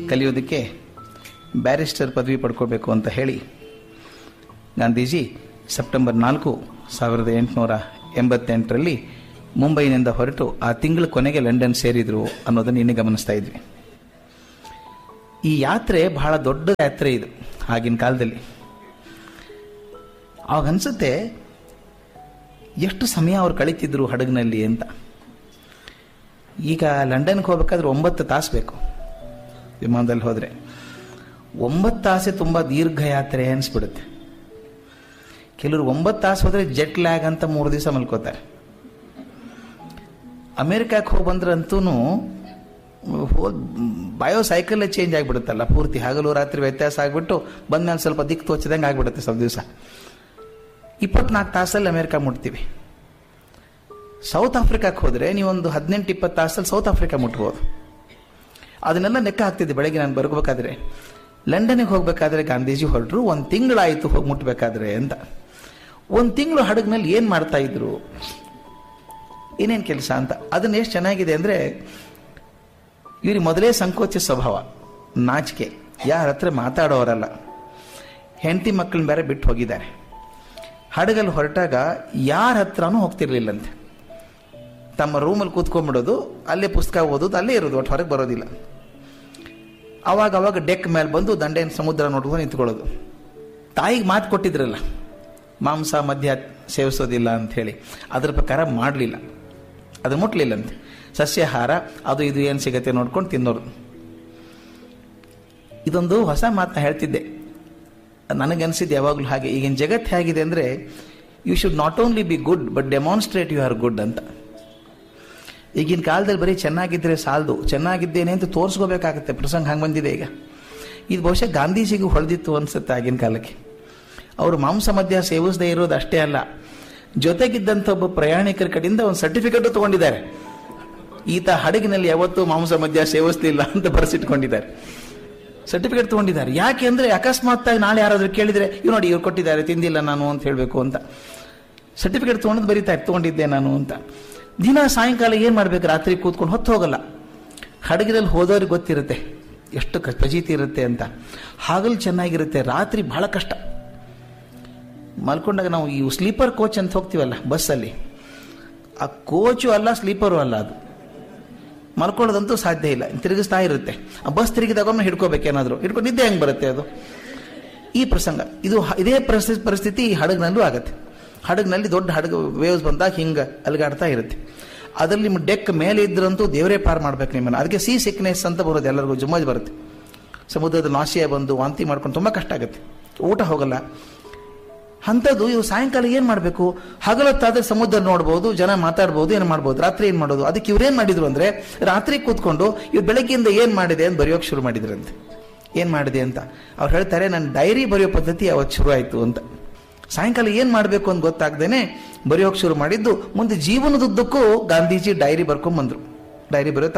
ಕಲಿಯೋದಕ್ಕೆ ಬ್ಯಾರಿಸ್ಟರ್ ಪದವಿ ಪಡ್ಕೋಬೇಕು ಅಂತ ಹೇಳಿ ಗಾಂಧೀಜಿ ಸೆಪ್ಟೆಂಬರ್ ನಾಲ್ಕು ಸಾವಿರದ ಎಂಟುನೂರ ಎಂಬತ್ತೆಂಟರಲ್ಲಿ ಮುಂಬೈನಿಂದ ಹೊರಟು ಆ ತಿಂಗಳ ಕೊನೆಗೆ ಲಂಡನ್ ಸೇರಿದರು ಅನ್ನೋದನ್ನು ಇನ್ನೇ ಗಮನಿಸ್ತಾ ಇದ್ವಿ ಈ ಯಾತ್ರೆ ಬಹಳ ದೊಡ್ಡ ಯಾತ್ರೆ ಇದು ಆಗಿನ ಕಾಲದಲ್ಲಿ ಅವಾಗ ಅನ್ಸುತ್ತೆ ಎಷ್ಟು ಸಮಯ ಅವ್ರು ಕಳೀತಿದ್ರು ಹಡಗಿನಲ್ಲಿ ಅಂತ ಈಗ ಲಂಡನ್ಗೆ ಹೋಗ್ಬೇಕಾದ್ರೆ ಒಂಬತ್ತು ತಾಸು ಬೇಕು ವಿಮಾನದಲ್ಲಿ ಹೋದರೆ ಒಂಬತ್ತು ತಾಸೆ ತುಂಬ ದೀರ್ಘ ಯಾತ್ರೆ ಅನಿಸ್ಬಿಡುತ್ತೆ ಕೆಲವರು ಒಂಬತ್ತು ತಾಸು ಹೋದರೆ ಜೆಟ್ ಲ್ಯಾಗ್ ಅಂತ ಮೂರು ದಿವಸ ಮಲ್ಕೋತಾರೆ ಅಮೇರಿಕಕ್ಕೆ ಹೋಗಿ ಬಂದ್ರಂತೂ ಬಯೋ ಸೈಕಲ್ಲೇ ಚೇಂಜ್ ಆಗಿಬಿಡುತ್ತಲ್ಲ ಪೂರ್ತಿ ಹಗಲು ರಾತ್ರಿ ವ್ಯತ್ಯಾಸ ಆಗಿಬಿಟ್ಟು ಬಂದ್ಮೇಲೆ ಸ್ವಲ್ಪ ದಿಕ್ಕು ತೋಚಿದಂಗೆ ಆಗಿಬಿಡುತ್ತೆ ಸ್ವಲ್ಪ ದಿವಸ ಇಪ್ಪತ್ನಾಲ್ಕು ತಾಸಲ್ಲಿ ಅಮೇರಿಕಾ ಮುಟ್ತೀವಿ ಸೌತ್ ಆಫ್ರಿಕಾಕ್ಕೆ ಹೋದರೆ ನೀವೊಂದು ಹದಿನೆಂಟು ಇಪ್ಪತ್ತು ತಾಸಲ್ಲಿ ಸೌತ್ ಆಫ್ರಿಕಾ ಮುಟ್ಬೋದು ಅದನ್ನೆಲ್ಲ ಲೆಕ್ಕ ಹಾಕ್ತಿದ್ದೆ ಬೆಳಗ್ಗೆ ನಾನು ಬರ್ಬೇಕಾದ್ರೆ ಲಂಡನ್ಗೆ ಹೋಗಬೇಕಾದ್ರೆ ಗಾಂಧೀಜಿ ಹೊರಟರು ಒಂದು ತಿಂಗಳಾಯಿತು ಹೋಗಿ ಮುಟ್ಟಬೇಕಾದ್ರೆ ಅಂತ ಒಂದು ತಿಂಗಳು ಹಡಗಿನಲ್ಲಿ ಏನು ಮಾಡ್ತಾ ಇದ್ರು ಏನೇನು ಕೆಲಸ ಅಂತ ಅದನ್ನ ಎಷ್ಟು ಚೆನ್ನಾಗಿದೆ ಅಂದರೆ ಇವ್ರಿಗೆ ಮೊದಲೇ ಸಂಕೋಚ ಸ್ವಭಾವ ನಾಚಿಕೆ ಯಾರ ಹತ್ರ ಮಾತಾಡೋರಲ್ಲ ಹೆಂಡತಿ ಮಕ್ಕಳನ್ನ ಬೇರೆ ಬಿಟ್ಟು ಹೋಗಿದ್ದಾರೆ ಹಡಗಲ್ಲಿ ಹೊರಟಾಗ ಯಾರ ಹತ್ರನೂ ಹೋಗ್ತಿರ್ಲಿಲ್ಲಂತೆ ತಮ್ಮ ರೂಮಲ್ಲಿ ಕೂತ್ಕೊಂಡ್ಬಿಡೋದು ಅಲ್ಲೇ ಪುಸ್ತಕ ಓದೋದು ಅಲ್ಲೇ ಇರೋದು ಒಟ್ಟು ಹೊರಗೆ ಬರೋದಿಲ್ಲ ಅವಾಗ ಅವಾಗ ಡೆಕ್ ಮೇಲೆ ಬಂದು ದಂಡೆನ ಸಮುದ್ರ ನೋಡ್ಕೊಂಡು ನಿಂತ್ಕೊಳ್ಳೋದು ತಾಯಿಗೆ ಮಾತು ಕೊಟ್ಟಿದ್ರಲ್ಲ ಮಾಂಸ ಮದ್ಯ ಸೇವಿಸೋದಿಲ್ಲ ಅಂತ ಹೇಳಿ ಅದ್ರ ಪ್ರಕಾರ ಮಾಡಲಿಲ್ಲ ಅದು ಮುಟ್ಲಿಲ್ಲಂತೆ ಸಸ್ಯಾಹಾರ ಅದು ಇದು ಏನು ಸಿಗತ್ತೆ ನೋಡ್ಕೊಂಡು ತಿನ್ನೋರು ಇದೊಂದು ಹೊಸ ಮಾತನ್ನ ಹೇಳ್ತಿದ್ದೆ ನನಗನ್ಸಿದ್ದು ಯಾವಾಗಲೂ ಹಾಗೆ ಈಗಿನ ಜಗತ್ತು ಹೇಗಿದೆ ಅಂದರೆ you should not only be good but demonstrate you are good ಅಂತ ಈಗಿನ ಕಾಲದಲ್ಲಿ ಬರೀ ಚೆನ್ನಾಗಿದ್ದರೆ ಸಾಲದು ಚೆನ್ನಾಗಿದ್ದೇನೆ ಅಂತ ತೋರಿಸ್ಕೋಬೇಕಾಗತ್ತೆ ಪ್ರಸಂಗ ಹಂಗೆ ಬಂದಿದೆ ಈಗ ಇದು ಬಹುಶಃ ಗಾಂಧೀಜಿಗೂ ಹೊಳೆದಿತ್ತು ಅನ್ಸುತ್ತೆ ಆಗಿನ ಕಾಲಕ್ಕೆ ಅವರು ಮಾಂಸ ಮದ್ಯ ಸೇವಿಸದೇ ಇರೋದು ಅಷ್ಟೇ ಅಲ್ಲ ಜೊತೆಗಿದ್ದಂಥ ಒಬ್ಬ ಪ್ರಯಾಣಿಕರ ಕಡೆಯಿಂದ ಒಂದು ಸರ್ಟಿಫಿಕೇಟು ತಗೊಂಡಿದ್ದಾರೆ ಈತ ಹಡಗಿನಲ್ಲಿ ಯಾವತ್ತೂ ಮಾಂಸ ಮದ್ಯ ಸೇವಿಸ್ತಿಲ್ಲ ಅಂತ ಬರೆಸಿಟ್ಕೊಂಡಿದ್ದಾರೆ ಸರ್ಟಿಫಿಕೇಟ್ ತಗೊಂಡಿದ್ದಾರೆ ಯಾಕೆ ಅಂದ್ರೆ ಅಕಸ್ಮಾತ್ ಆಗಿ ನಾಳೆ ಯಾರಾದ್ರೂ ಕೇಳಿದ್ರೆ ಇವ್ ನೋಡಿ ಇವ್ರು ಕೊಟ್ಟಿದ್ದಾರೆ ತಿಂದಿಲ್ಲ ನಾನು ಅಂತ ಹೇಳಬೇಕು ಅಂತ ಸರ್ಟಿಫಿಕೇಟ್ ತೊಗೊಂಡು ಬರೀತಾ ತಗೊಂಡಿದ್ದೆ ನಾನು ಅಂತ ದಿನ ಸಾಯಂಕಾಲ ಏನು ಮಾಡ್ಬೇಕು ರಾತ್ರಿ ಕೂತ್ಕೊಂಡು ಹೊತ್ತು ಹೋಗಲ್ಲ ಹಡಗಿನಲ್ಲಿ ಹೋದವ್ರಿಗೆ ಗೊತ್ತಿರುತ್ತೆ ಎಷ್ಟು ಕ- ಫಜೀತಿ ಇರುತ್ತೆ ಅಂತ ಹಗಲು ಚೆನ್ನಾಗಿರುತ್ತೆ ರಾತ್ರಿ ಬಹಳ ಕಷ್ಟ ಮಲ್ಕೊಂಡಾಗ ನಾವು ಈ ಸ್ಲೀಪರ್ ಕೋಚ್ ಅಂತ ಹೋಗ್ತೀವಲ್ಲ ಬಸ್ಸಲ್ಲಿ ಆ ಕೋಚು ಅಲ್ಲ ಸ್ಲೀಪರು ಅಲ್ಲ ಅದು ಮಲ್ಕೊಳ್ಳೋದಂತೂ ಸಾಧ್ಯ ಇಲ್ಲ ತಿರುಗಿಸ್ತಾ ಇರುತ್ತೆ ಆ ಬಸ್ ತಿರುಗಿದಾಗೊಮ್ಮೆ ಹಿಡ್ಕೋಬೇಕೇನಾದ್ರು ಹಿಡ್ಕೊಂಡು ನಿದ್ದೆ ಹೆಂಗೆ ಬರುತ್ತೆ ಅದು ಈ ಪ್ರಸಂಗ ಇದು ಹ- ಇದೇ ಪರಿಸ್ಥಿತಿ ಪರಿಸ್ಥಿತಿ ಈ ಹಡಗಿನಲ್ಲೂ ಆಗತ್ತೆ ಹಡಗಿನಲ್ಲಿ ದೊಡ್ಡ ಹಡಗು ವೇವ್ಸ್ ಬಂದಾಗ ಹಿಂಗೆ ಅಲಗಾಡ್ತಾ ಇರುತ್ತೆ ಅದರಲ್ಲಿ ನಿಮ್ಮ ಡೆಕ್ ಮೇಲೆ ಇದ್ರಂತೂ ದೇವರೇ ಪಾರ್ ಮಾಡ್ಬೇಕು ನಿಮ್ಮನ್ನು ಅದಕ್ಕೆ ಸಿ ಸಿಕ್ನೆಸ್ ಅಂತ ಬರೋದು ಎಲ್ಲರಿಗೂ ಜುಮ್ಮಜ್ ಬರುತ್ತೆ ಸಮುದ್ರದ ನಾಶಿಯ ಬಂದು ವಾಂತಿ ಮಾಡ್ಕೊಂಡು ತುಂಬ ಕಷ್ಟ ಆಗುತ್ತೆ ಊಟ ಹೋಗಲ್ಲ ಅಂಥದ್ದು ಇವು ಸಾಯಂಕಾಲ ಏನು ಮಾಡಬೇಕು ಹಗಲೊತ್ತಾದ್ರೆ ಸಮುದ್ರ ನೋಡ್ಬೋದು ಜನ ಮಾತಾಡ್ಬೋದು ಏನು ಮಾಡ್ಬೋದು ರಾತ್ರಿ ಏನು ಮಾಡೋದು ಅದಕ್ಕೆ ಇವ್ರೇನು ಮಾಡಿದ್ರು ಅಂದರೆ ರಾತ್ರಿ ಕೂತ್ಕೊಂಡು ಇವ್ರು ಬೆಳಗ್ಗೆಯಿಂದ ಏನು ಮಾಡಿದೆ ಅಂತ ಬರೆಯೋಕೆ ಶುರು ಮಾಡಿದ್ರಂತೆ ಏನು ಮಾಡಿದೆ ಅಂತ ಅವ್ರು ಹೇಳ್ತಾರೆ ನನ್ನ ಡೈರಿ ಬರೆಯೋ ಪದ್ಧತಿ ಅವತ್ತು ಶುರು ಆಯಿತು ಅಂತ ಸಾಯಂಕಾಲ ಏನು ಮಾಡಬೇಕು ಅಂತ ಗೊತ್ತಾಗ್ದೇನೆ ಬರೆಯೋಕೆ ಶುರು ಮಾಡಿದ್ದು ಮುಂದೆ ಜೀವನದುದ್ದಕ್ಕೂ ಗಾಂಧೀಜಿ ಡೈರಿ ಬರ್ಕೊಂಬಂದ್ರು ಡೈರಿ ಬರೆಯೋ